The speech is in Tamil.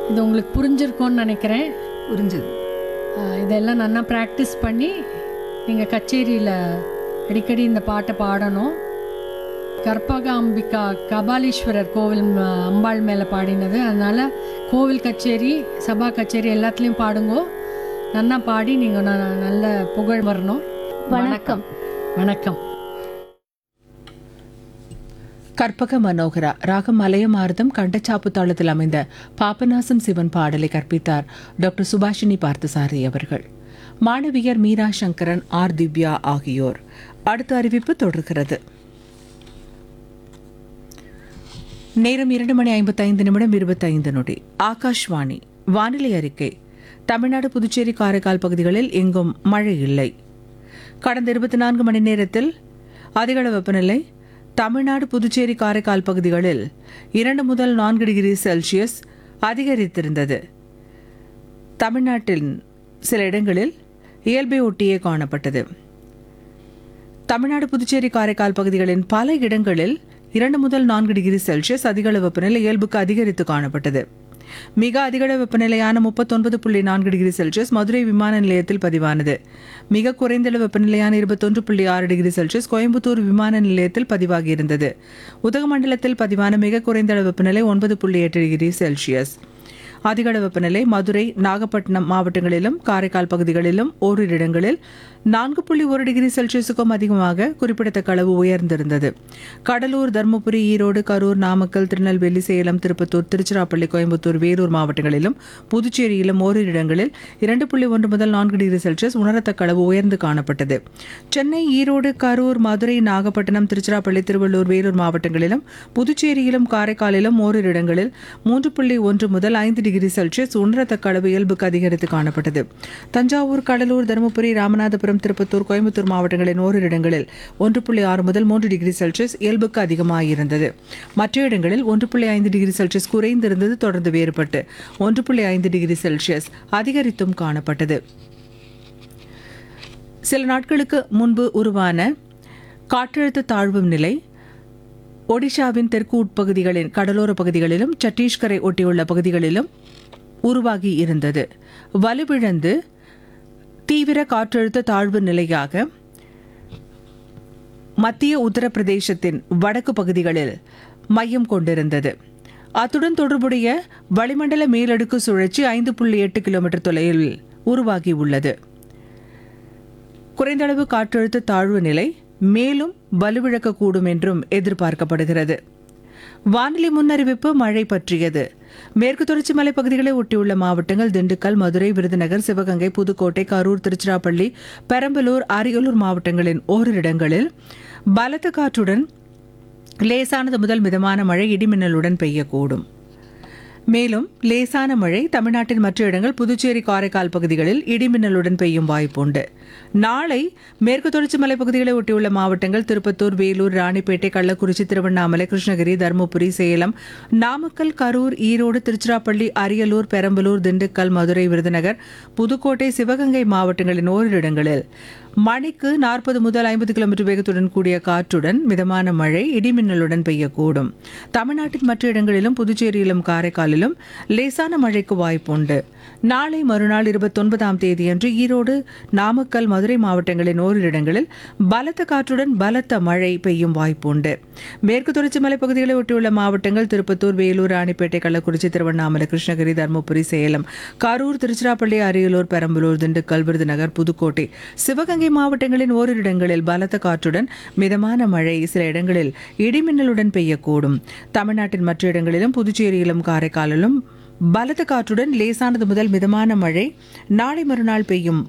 இது உங்களுக்கு புரிஞ்சிருக்கோன்னு நினைக்கிறேன் புரிஞ்சுது அஹ் இதெல்லாம் நல்லா ப்ராக்டிஸ் பண்ணி நீங்கள் கச்சேரியில் அடிக்கடி இந்த பாட்டை பாடணும் கற்பகாம்பிகா கபாலீஸ்வரர் கோவில் ம- அம்பாள் மேலே பாடினது அதனால் கோவில் கச்சேரி சபா கச்சேரி எல்லாத்துலேயும் பாடுங்கோ நல்லா பாடி நீங்கள் நல்ல புகழ் வரணும் வணக்கம் வணக்கம் கற்பக மனோகரா ராகம் மலையமாரதம் கண்டச்சாப்பு தாளத்தில் அமைந்த பாபநாசம் சிவன் பாடலை கற்பித்தார் டாக்டர் சுபாஷினி பார்த்தசாரி அவர்கள் மாணவியர் மீரா சங்கரன் ஆர் திவ்யா ஆகியோர் அடுத்த அறிவிப்பு தொடர்கிறது நேரம் இரண்டு மணி ஐம்பத்தைந்து நிமிடம் இருபத்தைந்து நொடி ஆகாஷ்வாணி வானிலை அறிக்கை தமிழ்நாடு புதுச்சேரி காரைக்கால் பகுதிகளில் எங்கும் மழை இல்லை கடந்த இருபத்தி நான்கு மணி நேரத்தில் அதிகள வெப்பநிலை தமிழ்நாடு புதுச்சேரி காரைக்கால் பகுதிகளில் இரண்டு முதல் நான்கு டிகிரி செல்சியஸ் அதிகரித்திருந்தது தமிழ்நாட்டின் சில இடங்களில் இயல்பை ஒட்டியே காணப்பட்டது தமிழ்நாடு புதுச்சேரி காரைக்கால் பகுதிகளின் பல இடங்களில் இரண்டு முதல் நான்கு டிகிரி செல்சியஸ் அதிகளவு வெப்பநிலை இயல்புக்கு அதிகரித்து காணப்பட்டது மிக அதிகளவு வெப்பநிலையான முப்பத்தொன்பது புள்ளி நான்கு டிகிரி செல்சியஸ் மதுரை விமான நிலையத்தில் பதிவானது மிக குறைந்தளவு வெப்பநிலையான இருபத்தொன்று புள்ளி ஆறு டிகிரி செல்சியஸ் கோயம்புத்தூர் விமான நிலையத்தில் பதிவாகியிருந்தது உதகமண்டலத்தில் பதிவான மிக குறைந்த அளவு வெப்பநிலை ஒன்பது புள்ளி எட்டு டிகிரி செல்சியஸ் அதிகளவு வெப்பநிலை மதுரை நாகப்பட்டினம் மாவட்டங்களிலும் காரைக்கால் பகுதிகளிலும் ஓரிரு இடங்களில் நான்கு புள்ளி ஒரு டிகிரி செல்சியஸுக்கும் அதிகமாக குறிப்பிடத்தக்க அளவு உயர்ந்திருந்தது கடலூர் தருமபுரி ஈரோடு கரூர் நாமக்கல் திருநெல்வேலி சேலம் திருப்பத்தூர் திருச்சிராப்பள்ளி கோயம்புத்தூர் வேலூர் மாவட்டங்களிலும் புதுச்சேரியிலும் ஓரிரு இடங்களில் இரண்டு புள்ளி ஒன்று முதல் நான்கு டிகிரி செல்சியஸ் உணரத்தக்க அளவு உயர்ந்து காணப்பட்டது சென்னை ஈரோடு கரூர் மதுரை நாகப்பட்டினம் திருச்சிராப்பள்ளி திருவள்ளூர் வேலூர் மாவட்டங்களிலும் புதுச்சேரியிலும் காரைக்காலிலும் ஓரிரு இடங்களில் மூன்று புள்ளி ஒன்று முதல் ஐந்து டிகிரி செல்சியஸ் உணரத்தக்க அளவு இயல்புக்கு அதிகரித்து காணப்பட்டது தஞ்சாவூர் கடலூர் தருமபுரி ராமநாதபுரம் திருப்பத்தூர் கோயம்புத்தூர் மாவட்டங்களின் ஓரிரு இடங்களில் ஒன்று புள்ளி ஆறு முதல் மூன்று டிகிரி செல்சியஸ் இயல்புக்கு அதிகமாயிருந்தது மற்ற இடங்களில் ஒன்று புள்ளி ஐந்து டிகிரி செல்சியஸ் குறைந்திருந்தது தொடர்ந்து வேறுபட்டு ஒன்று புள்ளி ஐந்து டிகிரி செல்சியஸ் அதிகரித்தும் காணப்பட்டது சில நாட்களுக்கு முன்பு உருவான காற்றழுத்த தாழ்வு நிலை ஒடிஷாவின் தெற்கு உட்பகுதிகளின் கடலோர பகுதிகளிலும் சத்தீஸ்கரை ஒட்டியுள்ள பகுதிகளிலும் உருவாகி இருந்தது வலுவிழந்து தீவிர காற்றழுத்த தாழ்வு நிலையாக மத்திய உத்தரப்பிரதேசத்தின் வடக்கு பகுதிகளில் மையம் கொண்டிருந்தது அத்துடன் தொடர்புடைய வளிமண்டல மேலடுக்கு சுழற்சி ஐந்து புள்ளி எட்டு கிலோமீட்டர் தொலைவில் உருவாகி உள்ளது குறைந்தளவு காற்றழுத்த தாழ்வு நிலை மேலும் வலுவிழக்கக்கூடும் என்றும் எதிர்பார்க்கப்படுகிறது வானிலை முன்னறிவிப்பு மழை பற்றியது மேற்கு தொடர்ச்சி மலைப்பகுதிகளை ஒட்டியுள்ள மாவட்டங்கள் திண்டுக்கல் மதுரை விருதுநகர் சிவகங்கை புதுக்கோட்டை கரூர் திருச்சிராப்பள்ளி பெரம்பலூர் அரியலூர் மாவட்டங்களின் ஓரிரு இடங்களில் பலத்த காற்றுடன் லேசானது முதல் மிதமான மழை இடிமின்னலுடன் பெய்யக்கூடும் மேலும் லேசான மழை தமிழ்நாட்டின் மற்ற இடங்கள் புதுச்சேரி காரைக்கால் பகுதிகளில் இடிமின்னலுடன் பெய்யும் வாய்ப்புண்டு நாளை மேற்கு தொடர்ச்சி மலைப்பகுதிகளை ஒட்டியுள்ள மாவட்டங்கள் திருப்பத்தூர் வேலூர் ராணிப்பேட்டை கள்ளக்குறிச்சி திருவண்ணாமலை கிருஷ்ணகிரி தருமபுரி சேலம் நாமக்கல் கரூர் ஈரோடு திருச்சிராப்பள்ளி அரியலூர் பெரம்பலூர் திண்டுக்கல் மதுரை விருதுநகர் புதுக்கோட்டை சிவகங்கை மாவட்டங்களின் ஓரிரு இடங்களில் மணிக்கு நாற்பது முதல் ஐம்பது கிலோமீட்டர் வேகத்துடன் கூடிய காற்றுடன் மிதமான மழை இடிமின்னலுடன் பெய்யக்கூடும் தமிழ்நாட்டின் மற்ற இடங்களிலும் புதுச்சேரியிலும் காரைக்காலிலும் லேசான மழைக்கு வாய்ப்புண்டு நாளை மறுநாள் இருபத்தொன்பதாம் தேதியன்று ஈரோடு நாமக்கல் மதுரை மாவட்டங்களின் ஓரிரு இடங்களில் பலத்த காற்றுடன் பலத்த மழை பெய்யும் வாய்ப்புண்டு மேற்கு தொடர்ச்சி மலைப்பகுதிகளை ஒட்டியுள்ள மாவட்டங்கள் திருப்பத்தூர் வேலூர் ராணிப்பேட்டை கள்ளக்குறிச்சி திருவண்ணாமலை கிருஷ்ணகிரி தருமபுரி சேலம் கரூர் திருச்சிராப்பள்ளி அரியலூர் பெரம்பலூர் திண்டுக்கல் விருதுநகர் புதுக்கோட்டை சிவகங்கை மாவட்டங்களின் ஓரிரு இடங்களில் பலத்த காற்றுடன் மிதமான மழை சில இடங்களில் இடிமின்னலுடன் பெய்யக்கூடும் தமிழ்நாட்டின் மற்ற இடங்களிலும் புதுச்சேரியிலும் காரைக்காலிலும் பலத்த காற்றுடன் லேசானது முதல் மிதமான மழை நாளை மறுநாள் பெய்யும்